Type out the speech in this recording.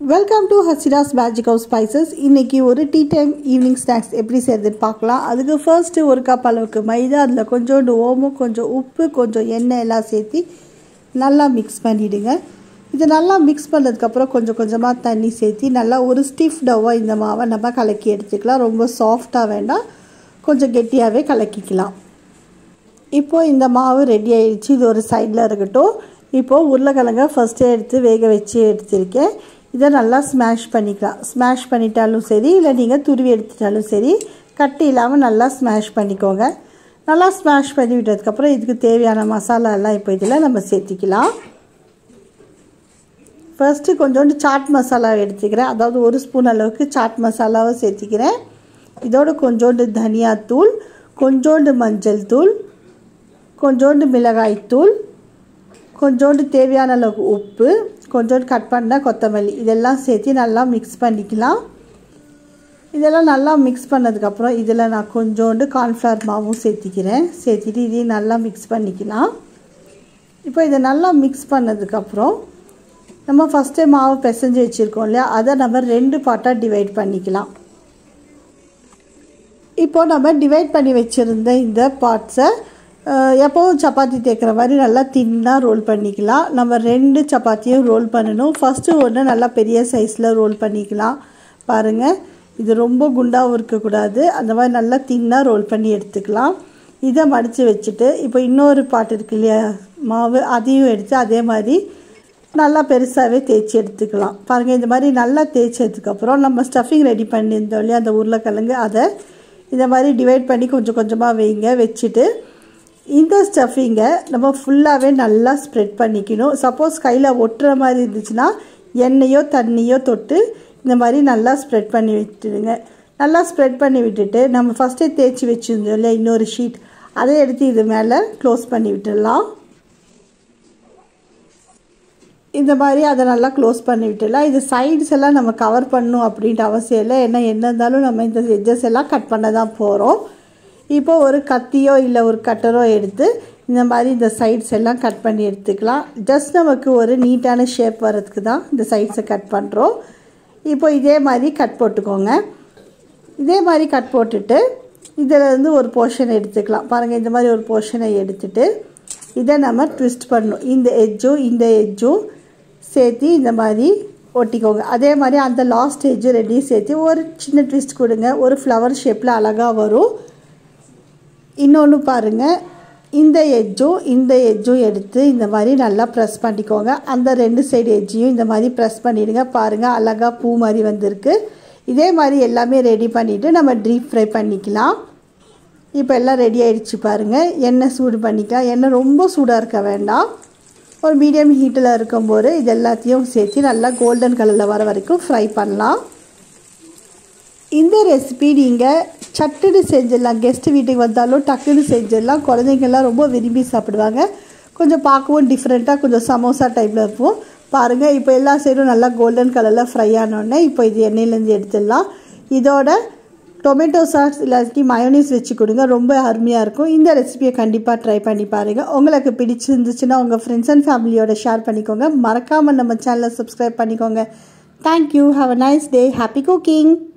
welcome to Hasira's magic of spices இன்றைக்கி ஒரு tea time evening snacks எப்படி செய்கிறதுன்னு பார்க்கலாம் அதுக்கு ஃபர்ஸ்ட்டு ஒரு கப் அளவுக்கு மைதா அதில் கொஞ்சோண்டு ஓமம் கொஞ்சம் உப்பு கொஞ்சம் எண்ணெய் எல்லாம் சேர்த்து நல்லா மிக்ஸ் பண்ணிவிடுங்க இது நல்லா மிக்ஸ் பண்ணதுக்கப்புறம் கொஞ்சம் கொஞ்சமாக தண்ணி சேர்த்து நல்லா ஒரு ஸ்டிஃப் டவ்வாக இந்த மாவை நம்ம கலக்கி எடுத்துக்கலாம் ரொம்ப சாஃப்டாக வேண்டாம் கொஞ்சம் கெட்டியாகவே கலக்கிக்கலாம் இப்போது இந்த மாவு ரெடி ஆயிடுச்சு இது ஒரு சைடில் இருக்கட்டும் இப்போது உருளைக்கிழங்க ஃபஸ்ட்டே எடுத்து வேக வச்சு எடுத்திருக்கேன் இதை நல்லா ஸ்மாஷ் பண்ணிக்கலாம் ஸ்மாஷ் பண்ணிட்டாலும் சரி இல்லை நீங்கள் துருவி எடுத்துட்டாலும் சரி கட்டி இல்லாமல் நல்லா ஸ்மாஷ் பண்ணிக்கோங்க நல்லா ஸ்மாஷ் பண்ணி விட்டதுக்கப்புறம் இதுக்கு தேவையான மசாலா எல்லாம் இப்போ இதில் நம்ம சேர்த்திக்கலாம் ஃபர்ஸ்ட்டு கொஞ்சோண்டு சாட் மசாலா எடுத்துக்கிறேன் அதாவது ஒரு ஸ்பூன் அளவுக்கு சாட் மசாலாவை சேர்த்திக்கிறேன் இதோடு கொஞ்சோண்டு தனியாத்தூள் கொஞ்சோண்டு மஞ்சள் தூள் கொஞ்சோண்டு மிளகாய்த்தூள் கொஞ்சோண்டு தேவையான அளவுக்கு உப்பு கொஞ்சோண்டு கட் பண்ண கொத்தமல்லி இதெல்லாம் சேர்த்து நல்லா மிக்ஸ் பண்ணிக்கலாம் இதெல்லாம் நல்லா மிக்ஸ் பண்ணதுக்கப்புறம் இதில் நான் கொஞ்சோண்டு கார்ன்ஃப்ளவர் மாவும் சேர்த்திக்கிறேன் சேர்த்திட்டு இதையும் நல்லா மிக்ஸ் பண்ணிக்கலாம் இப்போ இதை நல்லா மிக்ஸ் பண்ணதுக்கப்புறம் நம்ம ஃபஸ்ட்டே மாவு பிசைஞ்சு வச்சுருக்கோம் இல்லையா அதை நம்ம ரெண்டு பார்ட்டாக டிவைட் பண்ணிக்கலாம் இப்போது நம்ம டிவைட் பண்ணி வச்சுருந்த இந்த பார்ட்ஸை எப்போவும் சப்பாத்தி தேய்க்கிற மாதிரி நல்லா தின்னாக ரோல் பண்ணிக்கலாம் நம்ம ரெண்டு சப்பாத்தியும் ரோல் பண்ணணும் ஃபஸ்ட்டு ஒன்று நல்லா பெரிய சைஸில் ரோல் பண்ணிக்கலாம் பாருங்கள் இது ரொம்ப குண்டாகவும் இருக்கக்கூடாது அந்த மாதிரி நல்லா தின்னாக ரோல் பண்ணி எடுத்துக்கலாம் இதை மடித்து வச்சுட்டு இப்போ இன்னொரு பாட்டு இருக்கு இல்லையா மாவு அதையும் எடுத்து அதே மாதிரி நல்லா பெருசாகவே தேய்ச்சி எடுத்துக்கலாம் பாருங்கள் இந்த மாதிரி நல்லா தேய்ச்சதுக்கப்புறம் நம்ம ஸ்டஃபிங் ரெடி பண்ணியிருந்தோம் இல்லையா அந்த உருளைக்கிழங்கு அதை இந்த மாதிரி டிவைட் பண்ணி கொஞ்சம் கொஞ்சமாக வைங்க வச்சுட்டு இந்த ஸ்டஃபிங்கை நம்ம ஃபுல்லாகவே நல்லா ஸ்ப்ரெட் பண்ணிக்கணும் சப்போஸ் கையில் ஒட்டுற மாதிரி இருந்துச்சுன்னா எண்ணெயோ தண்ணியோ தொட்டு இந்த மாதிரி நல்லா ஸ்ப்ரெட் பண்ணி விட்டுடுங்க நல்லா ஸ்ப்ரெட் பண்ணி விட்டுட்டு நம்ம ஃபஸ்ட்டே தேய்ச்சி வச்சுருந்தோம் இல்லையா இன்னொரு ஷீட் அதை எடுத்து இது மேலே க்ளோஸ் பண்ணி விட்டுடலாம் இந்த மாதிரி அதை நல்லா க்ளோஸ் பண்ணி விட்டுடலாம் இது சைட்ஸ் எல்லாம் நம்ம கவர் பண்ணணும் அப்படின்ட்டு அவசியம் இல்லை ஏன்னா என்ன இருந்தாலும் நம்ம இந்த எட்ஜஸ் எல்லாம் கட் பண்ண தான் போகிறோம் இப்போ ஒரு கத்தியோ இல்லை ஒரு கட்டரோ எடுத்து இந்த மாதிரி இந்த சைட்ஸ் எல்லாம் கட் பண்ணி எடுத்துக்கலாம் ஜஸ்ட் நமக்கு ஒரு நீட்டான ஷேப் வரதுக்கு தான் இந்த சைட்ஸை கட் பண்ணுறோம் இப்போ இதே மாதிரி கட் போட்டுக்கோங்க இதே மாதிரி கட் போட்டுட்டு இதில் இருந்து ஒரு போர்ஷன் எடுத்துக்கலாம் பாருங்கள் இந்த மாதிரி ஒரு போர்ஷனை எடுத்துட்டு இதை நம்ம ட்விஸ்ட் பண்ணணும் இந்த எஜ்ஜும் இந்த எஜ்ஜும் சேர்த்து இந்த மாதிரி ஒட்டிக்கோங்க அதே மாதிரி அந்த லாஸ்ட் எஜ்ஜு ரெண்டையும் சேர்த்து ஒரு சின்ன ட்விஸ்ட் கொடுங்க ஒரு ஃப்ளவர் ஷேப்பில் அழகாக வரும் இன்னொன்று பாருங்கள் இந்த எஜ்ஜும் இந்த எஜ்ஜும் எடுத்து இந்த மாதிரி நல்லா ப்ரெஸ் பண்ணிக்கோங்க அந்த ரெண்டு சைடு எஜ்ஜையும் இந்த மாதிரி ப்ரெஸ் பண்ணிவிடுங்க பாருங்கள் அழகாக பூ மாதிரி வந்திருக்கு இதே மாதிரி எல்லாமே ரெடி பண்ணிவிட்டு நம்ம டீப் ஃப்ரை பண்ணிக்கலாம் இப்போ எல்லாம் ரெடி ஆகிடுச்சு பாருங்கள் எண்ணெய் சூடு பண்ணிக்கலாம் எண்ணெய் ரொம்ப சூடாக இருக்க வேண்டாம் ஒரு மீடியம் ஹீட்டில் இருக்கும்போது இது எல்லாத்தையும் சேர்த்து நல்லா கோல்டன் கலரில் வர வரைக்கும் ஃப்ரை பண்ணலாம் இந்த ரெசிபி நீங்கள் சட்டுன்னு செஞ்சிடலாம் கெஸ்ட்டு வீட்டுக்கு வந்தாலும் டக்குன்னு செஞ்சிடலாம் குழந்தைங்கள்லாம் ரொம்ப விரும்பி சாப்பிடுவாங்க கொஞ்சம் பார்க்கவும் டிஃப்ரெண்ட்டாக கொஞ்சம் சமோசா டைப்பில் இருக்கும் பாருங்கள் இப்போ எல்லா சைடும் நல்லா கோல்டன் கலரில் ஃப்ரை ஆனோடனே இப்போ இது எண்ணெயிலேருந்து எடுத்துடலாம் இதோட டொமேட்டோ சாஸ் இல்லாட்டி மயோனிஸ் வச்சு கொடுங்க ரொம்ப அருமையாக இருக்கும் இந்த ரெசிபியை கண்டிப்பாக ட்ரை பண்ணி பாருங்கள் உங்களுக்கு பிடிச்சிருந்துச்சுன்னா உங்கள் ஃப்ரெண்ட்ஸ் அண்ட் ஃபேமிலியோட ஷேர் பண்ணிக்கோங்க மறக்காமல் நம்ம சேனலை சப்ஸ்கிரைப் பண்ணிக்கோங்க thank you have a nice day happy cooking